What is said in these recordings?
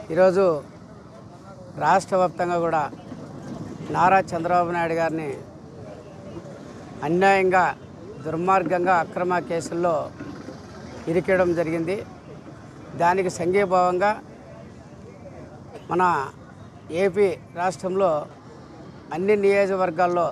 ఈరోజు రాష్ట్ర వ్యాప్తంగా కూడా నారా చంద్రబాబు నాయుడు గారిని అన్యాయంగా దుర్మార్గంగా అక్రమ కేసుల్లో ఇరికేయడం జరిగింది దానికి సంఘీభావంగా మన ఏపీ రాష్ట్రంలో అన్ని నియోజకవర్గాల్లో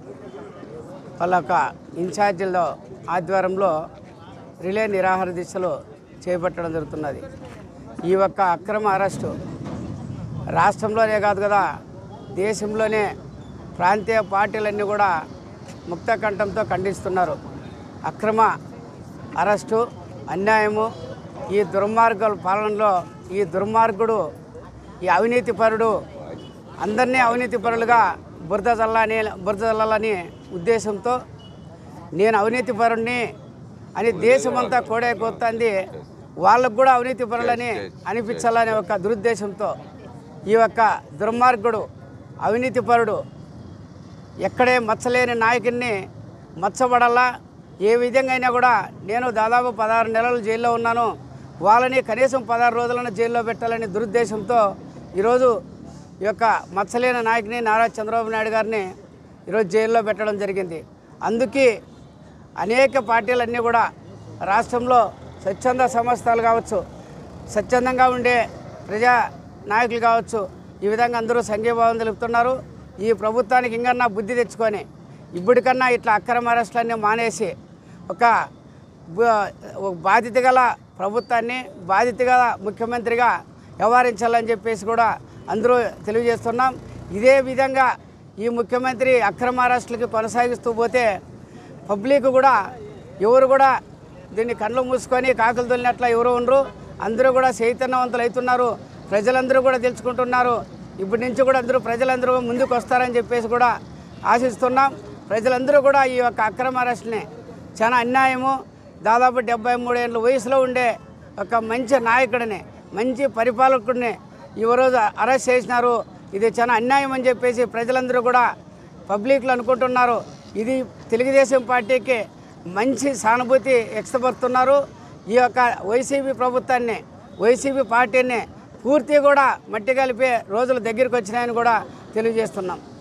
వాళ్ళ యొక్క ఇన్ఛార్జీల ఆధ్వర్యంలో రిలే నిరాహార దీక్షలు చేపట్టడం జరుగుతున్నది ఈ ఒక్క అక్రమ అరెస్టు రాష్ట్రంలోనే కాదు కదా దేశంలోనే ప్రాంతీయ పార్టీలన్నీ కూడా ముక్త కంఠంతో ఖండిస్తున్నారు అక్రమ అరెస్టు అన్యాయము ఈ దుర్మార్గుల పాలనలో ఈ దుర్మార్గుడు ఈ అవినీతి పరుడు అందరినీ అవినీతి పరులుగా బురద చల్లని బురద చల్లాలని ఉద్దేశంతో నేను అవినీతి పరుణ్ణి అని దేశమంతా కోడే కొత్తంది వాళ్ళకు కూడా అవినీతి పరులని అనిపించాలనే ఒక దురుద్దేశంతో ఈ యొక్క దుర్మార్గుడు అవినీతి పరుడు ఎక్కడే మచ్చలేని నాయకుడిని మచ్చబడాలా ఏ విధంగా అయినా కూడా నేను దాదాపు పదహారు నెలలు జైల్లో ఉన్నాను వాళ్ళని కనీసం పదహారు రోజులను జైల్లో పెట్టాలని దురుద్దేశంతో ఈరోజు ఈ యొక్క మచ్చలేని నాయకుని నారా చంద్రబాబు నాయుడు గారిని ఈరోజు జైల్లో పెట్టడం జరిగింది అందుకే అనేక పార్టీలన్నీ కూడా రాష్ట్రంలో స్వచ్ఛంద సంస్థలు కావచ్చు స్వచ్ఛందంగా ఉండే ప్రజా నాయకులు కావచ్చు ఈ విధంగా అందరూ సంఘీభావం తెలుపుతున్నారు ఈ ప్రభుత్వానికి ఇంకన్నా బుద్ధి తెచ్చుకొని ఇప్పటికన్నా ఇట్లా అక్రమ అరెస్టులన్నీ మానేసి ఒక బ- ఒక బాధ్యత గల ప్రభుత్వాన్ని బాధ్యత గల ముఖ్యమంత్రిగా వ్యవహరించాలని చెప్పేసి కూడా అందరూ తెలియజేస్తున్నాం ఇదే విధంగా ఈ ముఖ్యమంత్రి అక్రమ అరెస్టులకి కొనసాగిస్తూ పోతే పబ్లిక్ కూడా ఎవరు కూడా దీన్ని కళ్ళు మూసుకొని కాకులు తొలినట్ల ఎవరు ఉండరు అందరూ కూడా చైతన్యవంతులు అవుతున్నారు ప్రజలందరూ కూడా తెలుసుకుంటున్నారు ఇప్పటి నుంచి కూడా అందరూ ప్రజలందరూ ముందుకు వస్తారని చెప్పేసి కూడా ఆశిస్తున్నాం ప్రజలందరూ కూడా ఈ యొక్క అక్రమ అరెస్ట్ని చాలా అన్యాయము దాదాపు డెబ్బై మూడేళ్ళ వయసులో ఉండే ఒక మంచి నాయకుడిని మంచి పరిపాలకుడిని ఈ రోజు అరెస్ట్ చేసినారు ఇది చాలా అన్యాయం అని చెప్పేసి ప్రజలందరూ కూడా పబ్లిక్లు అనుకుంటున్నారు ఇది తెలుగుదేశం పార్టీకి మంచి సానుభూతి వ్యక్తపరుస్తున్నారు ఈ యొక్క వైసీపీ ప్రభుత్వాన్ని వైసీపీ పార్టీని పూర్తి కూడా మట్టి కలిపే రోజులు దగ్గరికి వచ్చినాయని కూడా తెలియజేస్తున్నాం